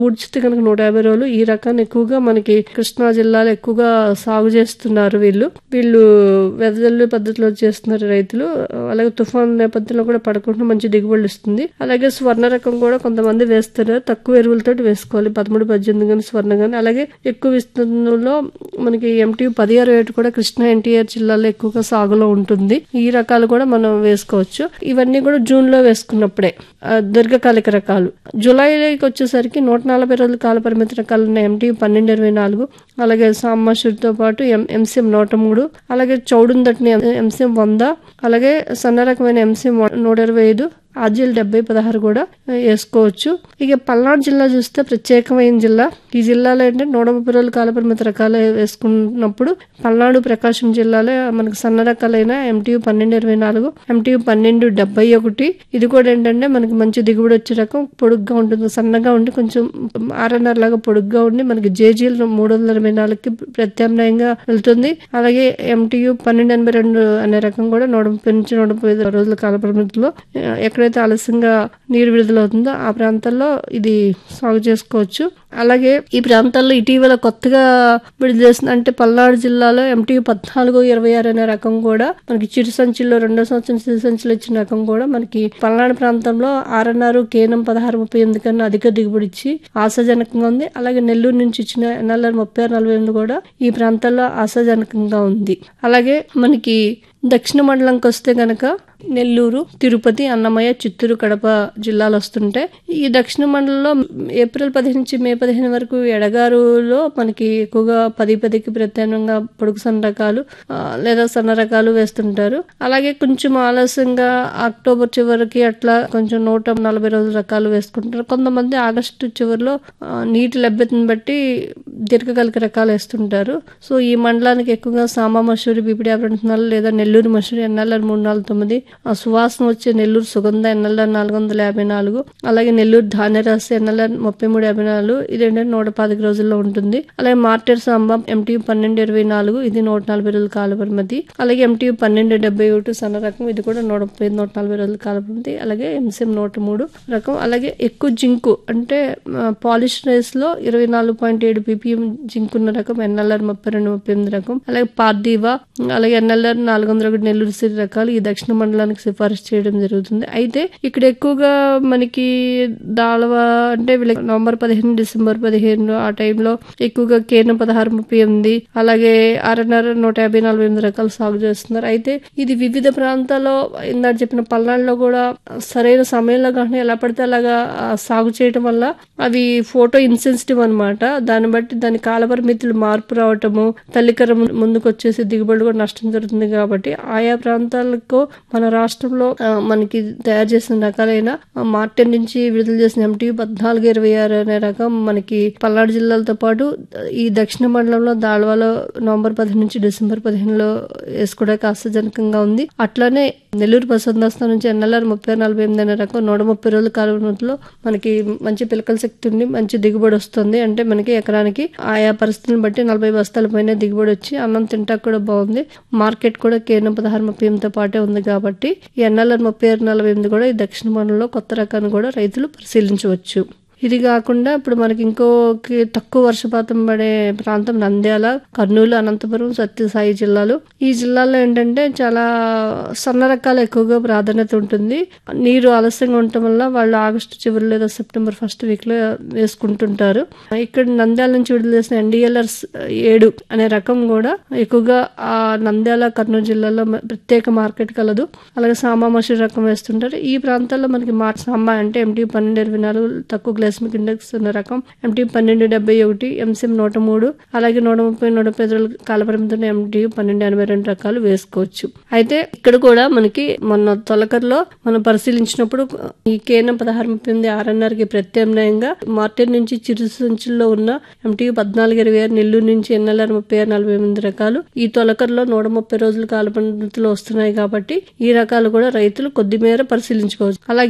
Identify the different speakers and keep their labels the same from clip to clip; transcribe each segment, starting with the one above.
Speaker 1: ఊడ్చితే కనుక నూట యాభై రోజులు ఈ రకాన్ని ఎక్కువగా మనకి కృష్ణా జిల్లాలో ఎక్కువగా సాగు చేస్తున్నారు వీళ్ళు వీళ్ళు వెదజల్లు పద్ధతిలో చేస్తున్నారు రైతులు అలాగే తుఫాన్ నేపథ్యంలో కూడా పడకుండా మంచి దిగుబడులు ఇస్తుంది అలాగే స్వర్ణ రకం కూడా కొంతమంది వేస్తారు తక్కువ ఎరువులతో వేసుకోవాలి పదమూడు పద్దెనిమిది కానీ స్వర్ణ కానీ అలాగే ఎక్కువ విస్తీర్ణంలో మనకి ఎంటీ పదిహేను ఏటు కూడా కృష్ణా ఎన్టీఆర్ జిల్లాలో ఎక్కువగా సాగులో ఉంటుంది ఈ రకాలు కూడా మనం వేసుకోవచ్చు ఇవన్నీ కూడా జూన్ లో వేసుకున్నప్పుడే ఆ, దీర్ఘకాలిక రకాలు జూలైకి వచ్చేసరికి నూట నలభై రోజుల కాల పరిమితి రకాలు ఉన్న ఎంటీ పన్నెండు ఇరవై నాలుగు అలాగే సామాషుడితో పాటు ఎం ఎంసీఎం నూట మూడు అలాగే చౌడుందటిని ఎంసీఎం వంద అలాగే సన్న రకమైన ఎంసీఎం నూట ఇరవై ఐదు ఆర్జీఎల్ డెబ్బై పదహారు కూడా వేసుకోవచ్చు ఇక పల్నాడు జిల్లా చూస్తే ప్రత్యేకమైన జిల్లా ఈ జిల్లాలో ఏంటంటే నూట ముప్పై రోజుల కాలపరిమితి రకాలు వేసుకున్నప్పుడు పల్నాడు ప్రకాశం జిల్లాలో మనకు సన్న రకాలైన ఎంటీయు పన్నెండు ఇరవై నాలుగు ఎంటీయు పన్నెండు డెబ్బై ఒకటి ఇది కూడా ఏంటంటే మనకి మంచి దిగుబడి వచ్చే రకం పొడుగ్గా ఉంటుంది సన్నగా ఉండి కొంచెం ఆర్ఎన్ఆర్ లాగా పొడుగ్గా ఉండి మనకి జేజీఎల్ మూడు వందల ఇరవై నాలుగుకి ప్రత్యామ్నాయంగా వెళ్తుంది అలాగే ఎంటీయు పన్నెండు ఎనభై రెండు అనే రకం కూడా నూట ముప్పై నుంచి నూట ముప్పై ఐదు రోజుల కాల పరిమితిలో ఆ, ఎక్కడైతే ఆలస్యంగా నీరు విడుదలవుతుందో ఆ ప్రాంతాల్లో ఇది సాగు చేసుకోవచ్చు అలాగే ఈ ప్రాంతాల్లో ఇటీవల కొత్తగా విడుదల చేసిన అంటే పల్నాడు జిల్లాలో ఎంటీ పద్నాలుగు ఇరవై ఆరు అనే రకం కూడా మనకి చిరు సంచుల్లో రెండో సంవత్సరం చిరు సంచులు ఇచ్చిన రకం కూడా మనకి పల్నాడు ప్రాంతంలో ఆర్ఎన్ఆర్ కేనం పదహారు ముప్పై ఎనిమిది కన్నా అధిక దిగుబడి ఇచ్చి ఆశాజనకంగా ఉంది అలాగే నెల్లూరు నుంచి ఇచ్చిన ఎన్ఎల్ఆర్ ముప్పై ఆరు నలభై ఎనిమిది కూడా ఈ ప్రాంతాల్లో ఆశాజనకంగా ఉంది అలాగే మనకి దక్షిణ మండలంకి వస్తే గనక నెల్లూరు తిరుపతి అన్నమయ్య చిత్తూరు కడప జిల్లాలు వస్తుంటే ఈ దక్షిణ మండలంలో ఏప్రిల్ పదిహేను నుంచి మే పదిహేను వరకు ఎడగారులో మనకి ఎక్కువగా పది పదికి ప్రత్యామ్నాయంగా పొడుగు సన్న రకాలు ఆ, లేదా సన్న రకాలు వేస్తుంటారు అలాగే కొంచెం ఆలస్యంగా అక్టోబర్ చివరికి అట్లా కొంచెం నూట నలభై రోజుల రకాలు వేసుకుంటారు కొంతమంది ఆగస్టు చివరిలో ఆ, నీటి లభ్యతను బట్టి దీర్ఘకాలిక రకాలు వేస్తుంటారు సో ఈ మండలానికి ఎక్కువగా సామా మసూరి బీపీడీ అభివృద్ధి లేదా నెల్లూరు మసూరి ఎన్ఎల్ఆర్ మూడు నాలుగు తొమ్మిది ఆ సువాసన వచ్చే నెల్లూరు సుగంధ ఎన్ఎల్ఆర్ నాలుగు వందల యాభై నాలుగు అలాగే నెల్లూరు ధాన్యరాశి ఎన్ఎల్ఆర్ ముప్పై మూడు యాభై నాలుగు ఇది ఏంటంటే నూట పాతిక రోజుల్లో ఉంటుంది అలాగే మార్టెర్ సాంబా ఎంటీ పన్నెండు ఇరవై నాలుగు ఇది నూట నలభై రోజుల కాల పరిమితి అలాగే ఎంటీ పన్నెండు డెబ్బై ఒకటి సన్న రకం ఇది కూడా నూట ముప్పై ఐదు, నూట నలభై రోజుల కాల పరిమితి అలాగే ఎంసీఎం నూట మూడు రకం అలాగే ఎక్కువ జింకు అంటే పాలిష్ రైస్ లో ఇరవై నాలుగు పాయింట్ ఏడు పీపీఎం జింక్ ఉన్న రకం ఎన్ఎల్ఆర్ ముప్పై రెండు ముప్పై ఎనిమిది రకం అలాగే పార్దీవా అలాగే ఎన్ఎల్ఆర్ నాలుగు వందల ఒకటి నెల్లూరు సిరి రకాలు ఈ దక్షిణ మండలానికి సిఫారసు చేయడం జరుగుతుంది అయితే ఇక్కడ ఎక్కువగా మనకి దాళవ అంటే వీళ్ళకి నవంబర్ పదిహేను డిసెంబర్ పదిహేను ఆ టైంలో ఎక్కువగా కేనం పదహారు ముప్పై ఎనిమిది అలాగే ఆర్ఎన్ఆర్ నూట యాభై నలభై ఎనిమిది రకాలు సాగు చేస్తున్నారు అయితే ఇది వివిధ ప్రాంతాల్లో ఇందాక చెప్పిన పల్నాడులో కూడా సరైన సమయంలో కానీ ఎలా పడితే అలాగా ఆ, సాగు చేయడం వల్ల అవి ఫోటో ఇన్సెన్సిటివ్ అన్నమాట దాన్ని బట్టి దాని కాలపరిమితులు మార్పు రావటము తల్లికర ముందుకు వచ్చేసి దిగుబడి కూడా నష్టం జరుగుతుంది కాబట్టి ఆయా ప్రాంతాలకు మన రాష్ట్రంలో ఆ, మనకి తయారు చేసిన రకాలైన ఆ, మార్టెన్ నుంచి విడుదల చేసిన ఎంటీ పద్నాలుగు ఇరవై ఆరు అనే రకం మనకి పల్నాడు జిల్లాలతో పాటు ఈ దక్షిణ మండలంలో దాళ్వాలో నవంబర్ పదిహేను నుంచి డిసెంబర్ పదిహేనులో వేసుకోవడానికి ఆశాజనకంగా ఉంది అట్లానే నెల్లూరు బసందాస్తా నుంచి ఎన్ఎల్ఆర్ ముప్పై నలభై ఎనిమిది అనే రకం నూట ముప్పై రోజుల కాలంలో మనకి మంచి పిలకల శక్తి ఉంది మంచి దిగుబడి వస్తుంది అంటే మనకి ఎకరానికి ఆయా పరిస్థితులను బట్టి నలభై బస్తాల పైన దిగుబడి వచ్చి అన్నం తింటాక కూడా బాగుంది మార్కెట్ కూడా కేవలం పదహారు ముప్పై ఎనిమిదితో పాటే ఉంది కాబట్టి ఈ ఎన్ఎల్ఆర్ ముప్పై ఆరు నలభై ఎనిమిది కూడా ఈ దక్షిణ మండలంలో కొత్త రకాన్ని కూడా రైతులు పరిశీలించవచ్చు ఇది కాకుండా ఇప్పుడు మనకి ఇంకోకి తక్కువ వర్షపాతం పడే ప్రాంతం నంద్యాల కర్నూలు అనంతపురం సత్యసాయి జిల్లాలు ఈ జిల్లాలో ఏంటంటే చాలా సన్న రకాలు ఎక్కువగా ప్రాధాన్యత ఉంటుంది నీరు ఆలస్యంగా ఉండటం వల్ల వాళ్ళు ఆగస్టు చివరి లేదా సెప్టెంబర్ ఫస్ట్ వీక్ లో వేసుకుంటుంటారు ఇక్కడ నంద్యాల నుంచి విడుదల చేసిన ఎన్డీఎల్ఆర్ ఏడు అనే రకం కూడా ఎక్కువగా ఆ నంద్యాల కర్నూలు జిల్లాలో మ- ప్రత్యేక మార్కెట్ కలదు అలాగే సామా మసూరి రకం వేస్తుంటారు ఈ ప్రాంతాల్లో మనకి మా సాంబా అంటే ఎంటీ పన్నెండు ఇరవై నాలుగు తక్కువ గ్లైసమిక్ ఇండెక్స్ ఉన్న రకం ఎంటీ పన్నెండు డెబ్బై ఒకటి ఎంసీఎం నూట మూడు అలాగే నూట ముప్పై నూట ముప్పై ఐదు రోజుల కాలపరిమితి ఉన్న ఎంటీ పన్నెండు ఎనభై రెండు రకాలు వేసుకోవచ్చు అయితే ఇక్కడ కూడా మనకి మొన్న తొలకర్లో మనం పరిశీలించినప్పుడు ఈ కేనం పదహారు ముప్పై ఎనిమిది ఆర్ఎన్ఆర్ కి ప్రత్యామ్నాయంగా మార్టెన్ నుంచి చిరు సంచుల్లో ఉన్న ఎంటీ పద్నాలుగు ఇరవై ఆరు నెల్లూరు నుంచి ఎన్ఎల్ఆర్ ముప్పై ఆరు నలభై ఎనిమిది రకాలు ఈ తొలకర్లో నూట ముప్పై రోజుల కాల పరిమితిలో వస్తున్నాయి కాబట్టి ఈ రకాలు కూడా రైతులు కొద్ది మేర పరిశీలించుకోవచ్చు అలాగే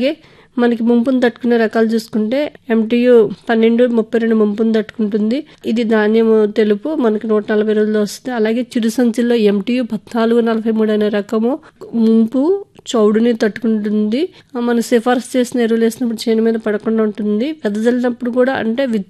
Speaker 1: మనకి ముంపును తట్టుకునే రకాలు చూసుకుంటే ఎంటీయు పన్నెండు ముప్పై రెండు ముంపును తట్టుకుంటుంది ఇది ధాన్యం తెలుపు మనకి నూట నలభై రోజుల్లో వస్తుంది అలాగే చిరు సంచుల్లో ఎంటీయు పద్నాలుగు నలభై మూడు అనే రకము ముంపు చౌడుని తట్టుకుంటుంది మనం సిఫార్సు చేసిన ఎరువులు వేసినప్పుడు చేను మీద పడకుండా ఉంటుంది వెదజల్లినప్పుడు కూడా అంటే